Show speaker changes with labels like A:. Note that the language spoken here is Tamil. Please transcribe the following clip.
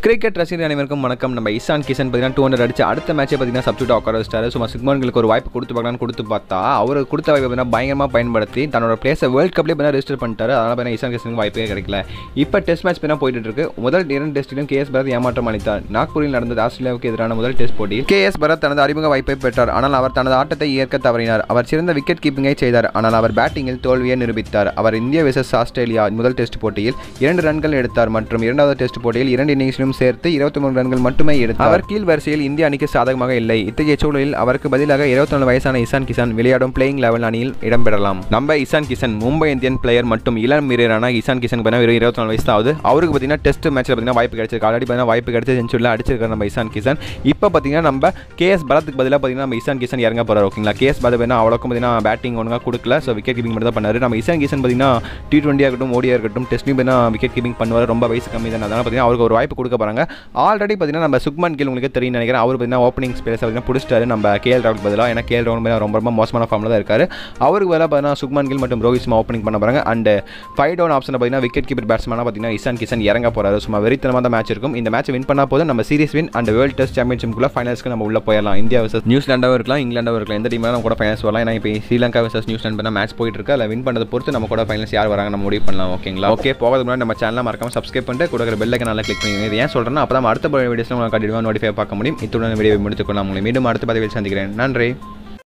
A: கிரிக்கெட் ரசிகர் அனைவருக்கும் வணக்கம் நம்ம இசான் கிஷன் பார்த்தீங்கன்னா டூ ஹண்ட்ரட் அடிச்சு அடுத்த மேட்சை பார்த்தீங்கன்னா சப்ஸ்டியூட் உட்கார வச்சிட்டாரு சும்மா சிக்மன்களுக்கு ஒரு வாய்ப்பு கொடுத்து பார்க்கலாம்னு கொடுத்து பார்த்தா அவர் கொடுத்த வாய்ப்பை பார்த்தீங்கன்னா பயங்கரமாக பயன்படுத்தி தன்னோட பிளேஸை வேர்ல்ட் கப்லேயே பார்த்தீங்கன்னா ரெஜிஸ்டர் பண்ணிட்டாரு அதனால் பார்த்தீங்கன்னா இசான் கிஷனுக்கு வாய்ப்பே கிடைக்கல இப்போ டெஸ்ட் மேட்ச் பார்த்தீங்கன்னா போயிட்டு இருக்கு முதல் இரண்டு டெஸ்ட்டிலும் கேஎஸ் பரத் ஏமாற்றம் அளித்தார் நாக்பூரில் நடந்தது ஆஸ்திரேலியாவுக்கு எதிரான முதல் டெஸ்ட் போட்டியில் கேஎஸ் பரத் தனது அறிமுக வாய்ப்பை பெற்றார் ஆனால் அவர் தனது ஆட்டத்தை ஏற்க தவறினார் அவர் சிறந்த விக்கெட் கீப்பிங்கை செய்தார் ஆனால் அவர் பேட்டிங்கில் தோல்வியை நிரூபித்தார் அவர் இந்திய விசஸ் ஆஸ்திரேலியா முதல் டெஸ்ட் போட்டியில் இரண்டு ரன்கள் எடுத்தார் மற்றும் இரண்டாவது டெஸ்ட் போட்டியில் இரண்டு இன்னிங்ஸிலும் சேர்த்து இருபத்தி மூணு ரன்கள் மட்டுமே எடுத்தார் அவர் கீழ் வரிசையில் இந்திய அணிக்கு சாதகமாக இல்லை இத்தகைய சூழலில் அவருக்கு பதிலாக இருபத்தி நாலு வயசான இசான் கிசான் விளையாடும் பிளேயிங் லெவல் அணியில் இடம்பெறலாம் நம்ம இசான் கிஷன் மும்பை இந்தியன் பிளேயர் மற்றும் இளம் வீரரான இசான் கிஷன் பார்த்தீங்கன்னா வெறும் இருபத்தி நாலு வயசு தான் ஆகுது அவருக்கு பார்த்தீங்கன்னா டெஸ்ட் மேட்ச்சில் பார்த்தீங்கன்னா வாய்ப்பு கிடைச்சிருக்கு ஆல்ரெடி பார்த்தீங்கன்னா வாய்ப்பு கிடைச்சி செஞ்சுரியில் அடிச்சிருக்காரு நம்ம இசான் கிஷன் இப்போ பார்த்தீங்கன்னா நம்ம கேஎஸ் பரத்துக்கு பதிலாக பார்த்தீங்கன்னா நம்ம இசான் கிஷன் இறங்க போகிறார் ஓகேங்களா கேஎஸ் பரத் வேணா அவ்வளோக்கும் பார்த்தீங்கன்னா பேட்டிங் ஒழுங்காக கொடுக்கல ஸோ விக்கெட் கீப்பிங் மட்டும் தான் பண்ணாரு நம்ம இசான் கிஷன் பார்த்தீங்கன்னா டி டுவெண்ட்டியாக இருக்கட்டும் ஓடியாக இருக்கட்டும் டெஸ்ட்லையும் பார்த்தீங்கன்னா விக்கெட் கீப்பிங் பண்ணுவார் ரொம்ப வயசு கம்மி தான் அதனால் பார்த்தீங்கன்னா அவருக்கு ஒரு வாய்ப்பு கொடுக்க போகிறாங்க ஆல்ரெடி பார்த்தீங்கன்னா நம்ம சுக்மன் கில் உங்களுக்கு தெரியும் நினைக்கிறேன் அவர் பார்த்தீங்கன்னா ஓப்பனிங் ஸ்பேஸ் பார்த்தீங்கன்னா பிடிச்சிட்டாரு நம்ம கேஎல் ராகுல் பதிலாக ஏன்னா கேஎல் ராகுல் பார்த்தீங்கன்னா ரொம்ப ரொம்ப மோசமான ஃபார்மில் தான் இருக்காரு அவருக்கு பதிலாக பார்த்தீங்கன்னா சுக்மன் கில் மற்றும் ரோஹித் சர்மா ஓப்பனிங் பண்ண போகிறாங்க அண்ட் ஃபைவ் டவுன் ஆப்ஷனில் பார்த்தீங்கன்னா விக்கெட் கீப்பர் பேட்ஸ்மேனாக பார்த்தீங்கன்னா இசான் கிஷன் இறங்க போகிறாரு சும்மா வெறித்தனமாக தான் மேட்ச் இருக்கும் இந்த மேட்ச் வின் பண்ணால் போதும் நம்ம series win and world test சாம்பியன்ஷிப்குள்ள ஃபைனல்ஸ்க்கு நம்ம உள்ள போயிடலாம் இந்தியா வர்சஸ் நியூசிலாண்டாவும் இருக்கலாம் இங்கிலாண்டாவும் இருக்கலாம் எந்த டீமாக நம்ம கூட ஃபைனல்ஸ் வரலாம் ஏன்னா இப்போ ஸ்ரீலங்கா வர்சஸ் நியூசிலாண்ட் பண்ண மேட்ச் போயிட்டு இருக்கு அதில் வின் பண்ணதை பொறுத்து நம்ம கூட ஃபைனல்ஸ் யார் வராங்க நம்ம முடிவு பண்ணலாம் ஓகேங்களா ஓகே போகிறதுக்கு முன்னாடி நம்ம சேனலை மறக்காம சப்ஸ்கிரைப் பண்ணிட்டு கொடுக்குற பெல்லைக்கு நல்லா கிளிக் பண்ணி இது ஏன் சொல்கிறேன்னா அப்போ தான் அடுத்த வீடியோஸில் உங்களுக்கு கண்டிப்பாக நோட்டிஃபை பார்க்க முடியும் இத்துடன் வீடியோ முடித்துக்கொள்ளலாம் உங்களை மீண்டும் அடுத்த பதிவில் சந்திக்கிறேன் நன்றி